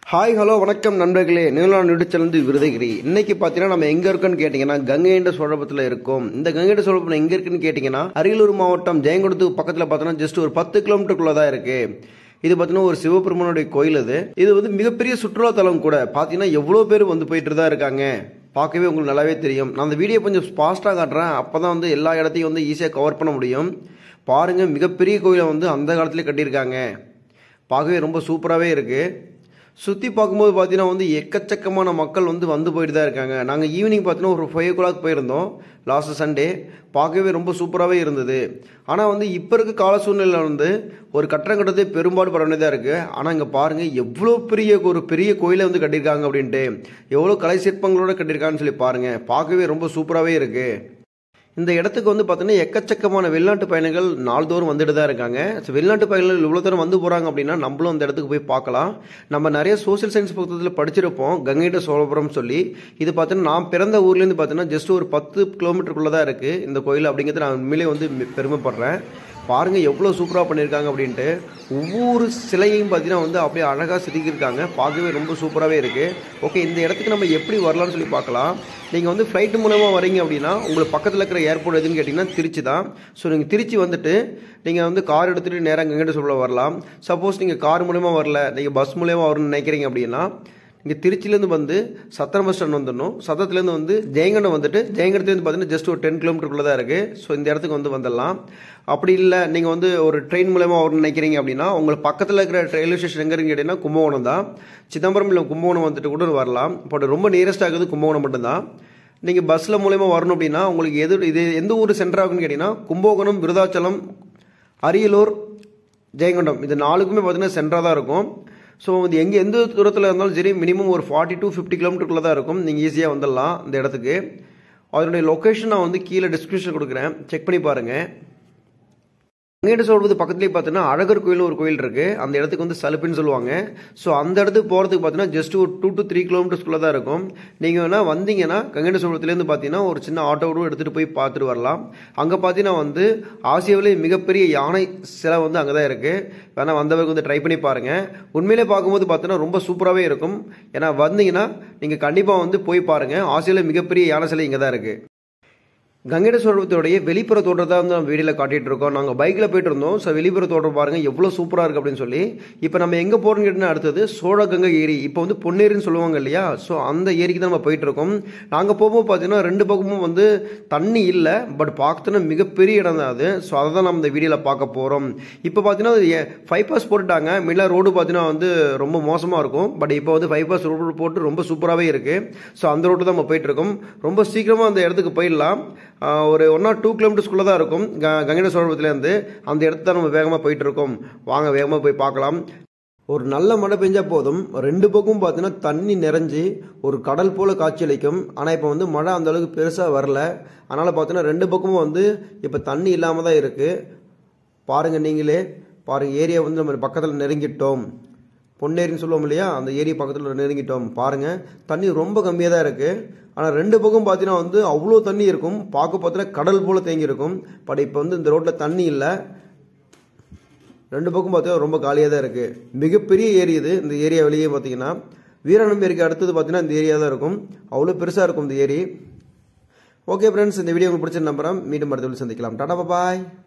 hi hello வணக்கம் நண்பர்களே நீலாம் நெடுச்சலந்து விருதகிரி இன்னைக்கு பார்த்தீங்கன்னா நம்ம எங்க இருக்கோன்னு கேட்டிங்கன்னா கங்கைண்ட சோழபத்தில் இருக்கோம் இந்த கங்கைண்ட சோழபுரம் எங்க இருக்குன்னு கேட்டிங்கன்னா அரியலூர் மாவட்டம் ஜெயங்கொடத்துக்கு பக்கத்தில் பார்த்தோன்னா ஜஸ்ட் ஒரு பத்து கிலோமீட்டருக்குள்ள தான் இருக்கு இது பார்த்தீங்கன்னா ஒரு சிவபெருமானுடைய கோயில் இது இது வந்து மிகப்பெரிய சுற்றுலாத்தலம் கூட பார்த்தீங்கன்னா எவ்வளோ பேர் வந்து போயிட்டு தான் இருக்காங்க பார்க்கவே உங்களுக்கு நல்லாவே தெரியும் நான் அந்த வீடியோ கொஞ்சம் ஃபாஸ்ட்டாக காட்டுறேன் அப்போ தான் வந்து எல்லா இடத்தையும் வந்து ஈஸியாக கவர் பண்ண முடியும் பாருங்கள் மிகப்பெரிய கோயிலை வந்து அந்த காலத்திலே கட்டியிருக்காங்க பார்க்கவே ரொம்ப சூப்பராகவே இருக்குது சுற்றி பார்க்கும்போது பார்த்தீங்கன்னா வந்து எக்கச்சக்கமான மக்கள் வந்து வந்து போயிட்டு தான் இருக்காங்க நாங்கள் ஈவினிங் பார்த்தீங்கன்னா ஒரு ஃபைவ் ஓ கிளாக் போயிருந்தோம் லாஸ்ட் சண்டே பார்க்கவே ரொம்ப சூப்பராகவே இருந்தது ஆனால் வந்து இப்போ இருக்க கால சூழ்நிலையில் வந்து ஒரு கட்டடம் கட்டதே பெரும்பாடு பட வேண்டியதாக இருக்குது ஆனால் இங்கே பாருங்கள் எவ்வளோ பெரிய ஒரு பெரிய கோயிலை வந்து கட்டியிருக்காங்க அப்படின்ட்டு எவ்வளோ கலை சிற்பங்களோட கட்டியிருக்காங்கன்னு சொல்லி பாருங்கள் பார்க்கவே ரொம்ப சூப்பராகவே இருக்குது இந்த இடத்துக்கு வந்து பார்த்தீங்கன்னா எக்கச்சக்கமான வெளிநாட்டு பயணிகள் நாள்தோறும் வந்துட்டு தான் இருக்காங்க ஸோ வெளிநாட்டு பயணிகள் இவ்வளோ தூரம் வந்து போகிறாங்க அப்படின்னா நம்மளும் அந்த இடத்துக்கு போய் பார்க்கலாம் நம்ம நிறைய சோசியல் சயின்ஸ் புத்தகத்தில் படிச்சிருப்போம் கங்கைட்ட சோழபுரம் சொல்லி இது பார்த்தீங்கன்னா நான் பிறந்த ஊர்லேருந்து பார்த்தீங்கன்னா ஜஸ்ட் ஒரு பத்து கிலோமீட்டருக்குள்ளே தான் இருக்குது இந்த கோயில் அப்படிங்கிறது நான் உண்மையிலே வந்து மி- பெருமைப்படுறேன் பாருங்க எவ்வளோ சூப்பராக பண்ணியிருக்காங்க அப்படின்ட்டு ஒவ்வொரு சிலையையும் பார்த்தீங்கன்னா வந்து அப்படியே அழகாக செதுக்கியிருக்காங்க பார்க்கவே ரொம்ப சூப்பராகவே இருக்குது ஓகே இந்த இடத்துக்கு நம்ம எப்படி வரலாம்னு சொல்லி பார்க்கலாம் நீங்கள் வந்து ஃப்ளைட் மூலமாக வரீங்க அப்படின்னா உங்களுக்கு பக்கத்தில் இருக்கிற ஏர்போர்ட் எதுன்னு கேட்டிங்கன்னா திருச்சி தான் ஸோ நீங்கள் திருச்சி வந்துட்டு நீங்கள் வந்து கார் எடுத்துகிட்டு நேராக கங்கிட்ட சொல்ல வரலாம் சப்போஸ் நீங்கள் கார் மூலயமா வரல நீங்கள் பஸ் மூலயமா வரணும்னு நினைக்கிறீங்க அப்படின்னா இங்கே திருச்சியிலேருந்து வந்து சத்திரம் பஸ் ஸ்டாண்ட் வந்துடணும் சத்திரத்துலேருந்து வந்து ஜெயங்கண்டம் வந்துட்டு ஜெயங்கண்டத்துலேருந்து பார்த்தீங்கன்னா ஜஸ்ட் ஒரு டென் கிலோமீட்டருக்குள்ளே தான் இருக்குது ஸோ இந்த இடத்துக்கு வந்து வந்துடலாம் அப்படி இல்லை நீங்கள் வந்து ஒரு ட்ரெயின் மூலமா வரணும்னு நினைக்கிறீங்க அப்படின்னா உங்களுக்கு பக்கத்தில் இருக்கிற ரயில்வே ஸ்டேஷன் எங்கே இருக்குன்னு கேட்டிங்கன்னா கும்பகோணம் தான் சிதம்பரம் இல்லை கும்பகோணம் வந்துட்டு கூட வரலாம் பட் ரொம்ப நியரஸ்ட் ஆகுது கும்பகோணம் மட்டும்தான் நீங்கள் பஸ்ஸில் மூலயமா வரணும் அப்படின்னா உங்களுக்கு எது இது எந்த ஊர் சென்டர் ஆகுன்னு கேட்டிங்கன்னா கும்பகோணம் விருதாச்சலம் அரியலூர் ஜெயங்கொண்டம் இது நாலுக்குமே பார்த்தீங்கன்னா சென்டராக தான் இருக்கும் ஸோ இது எங்கே எந்த தூரத்தில் இருந்தாலும் சரி மினிமம் ஒரு ஃபார்ட்டி டு ஃபிஃப்டி கிலோமீட்டருக்குள்ளே தான் இருக்கும் நீங்கள் ஈஸியாக வந்துடலாம் இந்த இடத்துக்கு அதனுடைய லொக்கேஷன் நான் வந்து கீழே டிஸ்கிரிப்ஷன் கொடுக்குறேன் செக் பண்ணி பாருங்கள் அங்கேட்டு சொல்வது பக்கத்துலேயே பார்த்தீங்கன்னா அழகர் கோயில் ஒரு கோயில் இருக்கு அந்த இடத்துக்கு வந்து சலுப்புன்னு சொல்லுவாங்க ஸோ அந்த இடத்துக்கு போகிறதுக்கு பார்த்தீங்கன்னா ஜஸ்ட் ஒரு டூ டு த்ரீ கிலோமீட்டர்ஸ்குள்ளே தான் இருக்கும் நீங்கள் வேணால் வந்தீங்கன்னா கங்கேட்ட சோழத்துலேருந்து பார்த்தீங்கன்னா ஒரு சின்ன ஆட்டோ கூட எடுத்துகிட்டு போய் பார்த்துட்டு வரலாம் அங்கே பார்த்தீங்கன்னா வந்து ஆசியாவிலே மிகப்பெரிய யானை சிலை வந்து அங்கே தான் இருக்குது வேணால் வந்தவருக்கு வந்து ட்ரை பண்ணி பாருங்கள் உண்மையிலே பார்க்கும்போது பார்த்தீங்கன்னா ரொம்ப சூப்பராகவே இருக்கும் ஏன்னா வந்தீங்கன்னா நீங்கள் கண்டிப்பாக வந்து போய் பாருங்கள் ஆசியாவில் மிகப்பெரிய யானை சிலை இங்கே தான் இருக்குது கங்கைட சோழபுரத்துடைய வெளிப்புற தோற்றத்தை வந்து நம்ம வீடியோவில் காட்டிட்டு இருக்கோம் நாங்கள் பைக்கில் போயிட்டு இருந்தோம் ஸோ வெளிப்புற தோற்றம் பாருங்க எவ்வளோ சூப்பராக இருக்குது அப்படின்னு சொல்லி இப்போ நம்ம எங்கே போகிறோம்னு கேட்டிங்கன்னா அடுத்தது சோழகங்கை ஏரி இப்போ வந்து பொன்னேரின்னு சொல்லுவாங்க இல்லையா ஸோ அந்த ஏரிக்கு தான் நம்ம போயிட்டு இருக்கோம் நாங்கள் போகும்போது பார்த்தீங்கன்னா ரெண்டு பக்கமும் வந்து தண்ணி இல்லை பட் பார்த்தோன்னா மிகப்பெரிய இடம் தான் அது ஸோ அதை தான் நம்ம இந்த வீடியோவில் பார்க்க போகிறோம் இப்போ பார்த்தீங்கன்னா ஃபைவ் பாஸ் போட்டுட்டாங்க மில்ல ரோடு பார்த்தீங்கன்னா வந்து ரொம்ப மோசமாக இருக்கும் பட் இப்போ வந்து ஃபைவ் பாஸ் ரோடு போட்டு ரொம்ப சூப்பராகவே இருக்குது ஸோ அந்த ரோட்டு தான் நம்ம போயிட்டு இருக்கோம் ரொம்ப சீக்கிரமாக அந்த இடத்துக்கு போயிடலாம் ஆஹ் ஒரு ஒன் ஆர் டூ கிலோமீட்டர்ஸ்குள்ளே தான் இருக்கும் க கங்கட சோழபுரத்துலேருந்து அந்த இடத்து தான் நம்ம வேகமாக போயிட்டு இருக்கோம் வாங்க வேகமாக போய் பார்க்கலாம் ஒரு நல்ல மழை பெஞ்சா போதும் ரெண்டு பக்கமும் பார்த்தீங்கன்னா தண்ணி நிறைஞ்சு ஒரு கடல் போல காட்சியளிக்கும் ஆனால் இப்போ வந்து மழை அந்த அளவுக்கு பெருசாக வரல அதனால் பார்த்தீங்கன்னா ரெண்டு பக்கமும் வந்து இப்போ தண்ணி இல்லாமல் தான் இருக்குது பாருங்க நீங்களே பாருங்க ஏரியா வந்து நம்ம பக்கத்தில் நெருங்கிட்டோம் பொன்னேரின்னு சொல்லுவோம் இல்லையா அந்த ஏரி பக்கத்தில் நெருங்கிட்டோம் பாருங்க தண்ணி ரொம்ப கம்மியாக தான் இருக்கு ஆனால் ரெண்டு பக்கம் பார்த்தீங்கன்னா வந்து அவ்வளோ தண்ணி இருக்கும் பார்க்க பார்த்தீங்கன்னா கடல் போல தேங்கி இருக்கும் பட் இப்போ வந்து இந்த ரோட்டில் தண்ணி இல்லை ரெண்டு பக்கம் பார்த்தீங்கன்னா ரொம்ப காலியாக தான் இருக்கு மிகப்பெரிய ஏரி இது இந்த ஏரியா வெளியே பார்த்தீங்கன்னா வீராணம் ஏரிக்கு அடுத்தது பார்த்தீங்கன்னா இந்த ஏரியா தான் இருக்கும் அவ்வளோ பெருசாக இருக்கும் இந்த ஏரி ஓகே ஃப்ரெண்ட்ஸ் இந்த வீடியோ உங்களுக்கு பிடிச்ச நம்புறேன் மீண்டும் அடுத்த வீடியோவில் சந்திக்கலாம் டாடா பாய்